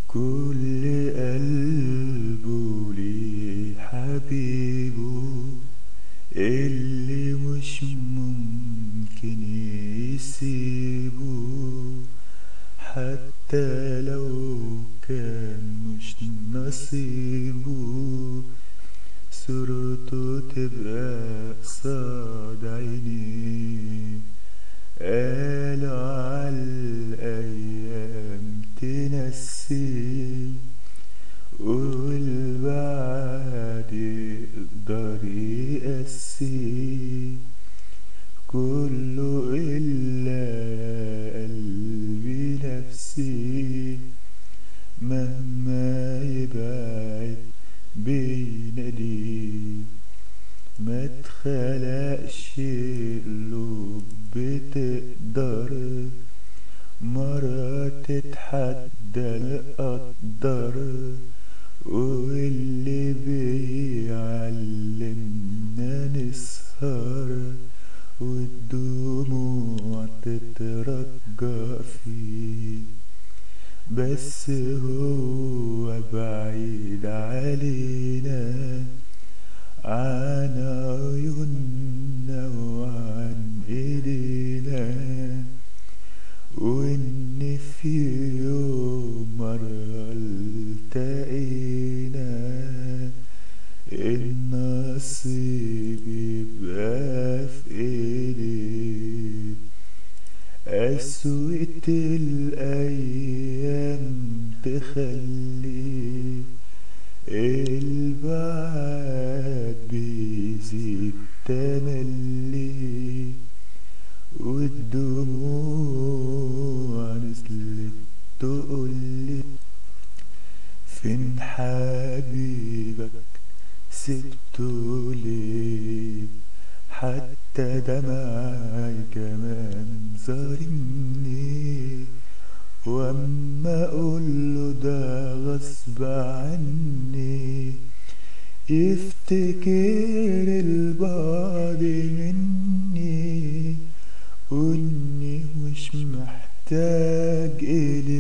كل قلبه ليه حبيبه اللي مش ممكن يسيبه حتى لو كان مش نصيبه صورته تبقى قصاد عينيه قالوا عالأيام تنسي والبعد يقدر يقسي كله إلا قلبي نفسي مهما يبعد بينادي ما تخلقش قلوب بتقدر مرة تتحدى القدر واللي بيعلمنا نسهر والدموع تترجى فيه بس هو بعيد علينا عن عيوننا وعن ايدينا وان في يوم مرة التقينا النصيب يبقى في ايديه قسوة الأيام تخلي البعد بيزيد تملي والدموع نزلت تقولي فين حبيبك سبته ليه حتى دمعي كمان ظالمني واما اقوله ده غصب عني يفتكر البعد مني واني مش محتاج اليه